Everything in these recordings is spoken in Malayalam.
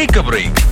ടേക്ക് എ ബ്രേക്ക്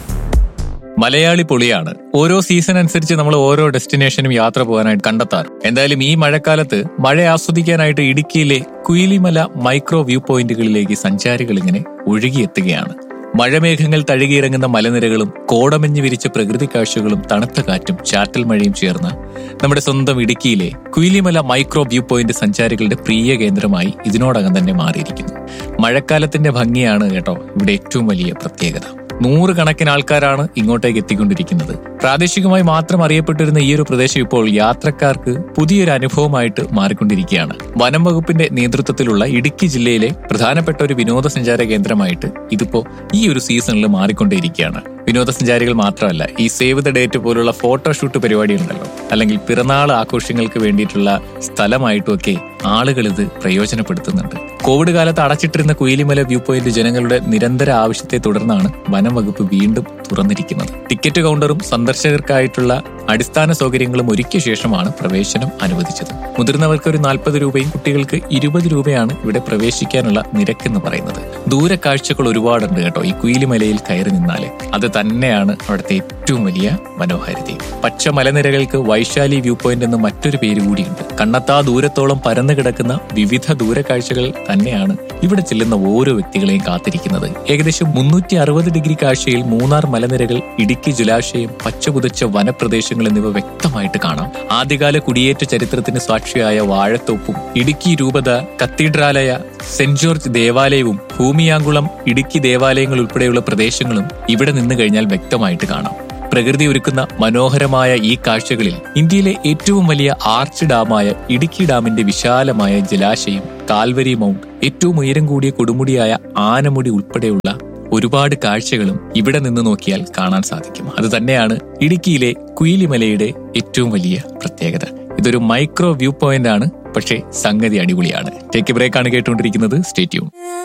മലയാളി പൊളിയാണ് ഓരോ സീസൺ അനുസരിച്ച് നമ്മൾ ഓരോ ഡെസ്റ്റിനേഷനും യാത്ര പോകാനായിട്ട് കണ്ടെത്താറ് എന്തായാലും ഈ മഴക്കാലത്ത് മഴ ആസ്വദിക്കാനായിട്ട് ഇടുക്കിയിലെ കുയിലിമല മൈക്രോ വ്യൂ പോയിന്റുകളിലേക്ക് സഞ്ചാരികൾ ഇങ്ങനെ ഒഴുകിയെത്തുകയാണ് മഴമേഘങ്ങൾ തഴുകിയിറങ്ങുന്ന മലനിരകളും കോടമഞ്ഞ് വിരിച്ച പ്രകൃതി കാഴ്ചകളും തണുത്ത കാറ്റും ചാറ്റൽ മഴയും ചേർന്ന് നമ്മുടെ സ്വന്തം ഇടുക്കിയിലെ കുയിലിമല മൈക്രോ വ്യൂ പോയിന്റ് സഞ്ചാരികളുടെ പ്രിയ കേന്ദ്രമായി ഇതിനോടകം തന്നെ മാറിയിരിക്കുന്നു മഴക്കാലത്തിന്റെ ഭംഗിയാണ് കേട്ടോ ഇവിടെ ഏറ്റവും വലിയ പ്രത്യേകത നൂറുകണക്കിന് ആൾക്കാരാണ് ഇങ്ങോട്ടേക്ക് എത്തിക്കൊണ്ടിരിക്കുന്നത് പ്രാദേശികമായി മാത്രം അറിയപ്പെട്ടിരുന്ന ഈ ഒരു പ്രദേശം ഇപ്പോൾ യാത്രക്കാർക്ക് പുതിയൊരു അനുഭവമായിട്ട് മാറിക്കൊണ്ടിരിക്കുകയാണ് വനം വകുപ്പിന്റെ നേതൃത്വത്തിലുള്ള ഇടുക്കി ജില്ലയിലെ പ്രധാനപ്പെട്ട ഒരു വിനോദസഞ്ചാര കേന്ദ്രമായിട്ട് ഇതിപ്പോ ഈ ഒരു സീസണിൽ മാറിക്കൊണ്ടേയിരിക്കുകയാണ് വിനോദസഞ്ചാരികൾ മാത്രമല്ല ഈ സേവ് ദ ഡേറ്റ് പോലുള്ള ഫോട്ടോഷൂട്ട് പരിപാടികളുണ്ടല്ലോ അല്ലെങ്കിൽ പിറന്നാൾ ആഘോഷങ്ങൾക്ക് വേണ്ടിയിട്ടുള്ള സ്ഥലമായിട്ടുമൊക്കെ ആളുകൾ ഇത് പ്രയോജനപ്പെടുത്തുന്നുണ്ട് കോവിഡ് കാലത്ത് അടച്ചിട്ടിരുന്ന കുയിലിമല വ്യൂ പോയിന്റ് ജനങ്ങളുടെ നിരന്തര ആവശ്യത്തെ തുടർന്നാണ് വനം വകുപ്പ് വീണ്ടും തുറന്നിരിക്കുന്നത് ടിക്കറ്റ് കൗണ്ടറും സന്ദർശകർക്കായിട്ടുള്ള അടിസ്ഥാന സൗകര്യങ്ങളും ഒരുക്കിയ ശേഷമാണ് പ്രവേശനം അനുവദിച്ചത് മുതിർന്നവർക്ക് ഒരു നാൽപ്പത് രൂപയും കുട്ടികൾക്ക് ഇരുപത് രൂപയാണ് ഇവിടെ പ്രവേശിക്കാനുള്ള നിരക്കെന്ന് പറയുന്നത് ദൂര കാഴ്ചകൾ ഒരുപാടുണ്ട് കേട്ടോ ഈ കുയിലിമലയിൽ കയറി നിന്നാല് അത് തന്നെയാണ് അവിടുത്തെ ഏറ്റവും വലിയ മനോഹാരിത പച്ച മലനിരകൾക്ക് വൈശാലി വ്യൂ പോയിന്റ് എന്ന് മറ്റൊരു പേര് കൂടിയുണ്ട് കണ്ണത്താ ദൂരത്തോളം പരന്നു കിടക്കുന്ന വിവിധ ദൂരക്കാഴ്ചകൾ തന്നെയാണ് ഇവിടെ ചെല്ലുന്ന ഓരോ വ്യക്തികളെയും കാത്തിരിക്കുന്നത് ഏകദേശം മുന്നൂറ്റി അറുപത് ഡിഗ്രി കാഴ്ചയിൽ മൂന്നാർ മലനിരകൾ ഇടുക്കി ജലാശയം പച്ചപുതച്ച വനപ്രദേശങ്ങൾ എന്നിവ വ്യക്തമായിട്ട് കാണാം ആദ്യകാല കുടിയേറ്റ ചരിത്രത്തിന് സാക്ഷിയായ വാഴത്തോപ്പും ഇടുക്കി രൂപത കത്തീഡ്രാലയ സെന്റ് ജോർജ് ദേവാലയവും ഭൂമിയാങ്കുളം ഇടുക്കി ദേവാലയങ്ങൾ ഉൾപ്പെടെയുള്ള പ്രദേശങ്ങളും ഇവിടെ നിന്ന് കഴിഞ്ഞാൽ വ്യക്തമായിട്ട് കാണാം പ്രകൃതി ഒരുക്കുന്ന മനോഹരമായ ഈ കാഴ്ചകളിൽ ഇന്ത്യയിലെ ഏറ്റവും വലിയ ആർച്ച് ഡാമായ ഇടുക്കി ഡാമിന്റെ വിശാലമായ ജലാശയം കാൽവരി മൗണ്ട് ഏറ്റവും ഉയരം കൂടിയ കൊടുമുടിയായ ആനമുടി ഉൾപ്പെടെയുള്ള ഒരുപാട് കാഴ്ചകളും ഇവിടെ നിന്ന് നോക്കിയാൽ കാണാൻ സാധിക്കും അത് തന്നെയാണ് ഇടുക്കിയിലെ കുയിലിമലയുടെ ഏറ്റവും വലിയ പ്രത്യേകത ഇതൊരു മൈക്രോ വ്യൂ പോയിന്റ് ആണ് പക്ഷേ സംഗതി അടിപൊളിയാണ് ടേക്ക് ബ്രേക്ക് ആണ് കേട്ടുകൊണ്ടിരിക്കുന്നത് സ്റ്റേറ്റ്യൂൺ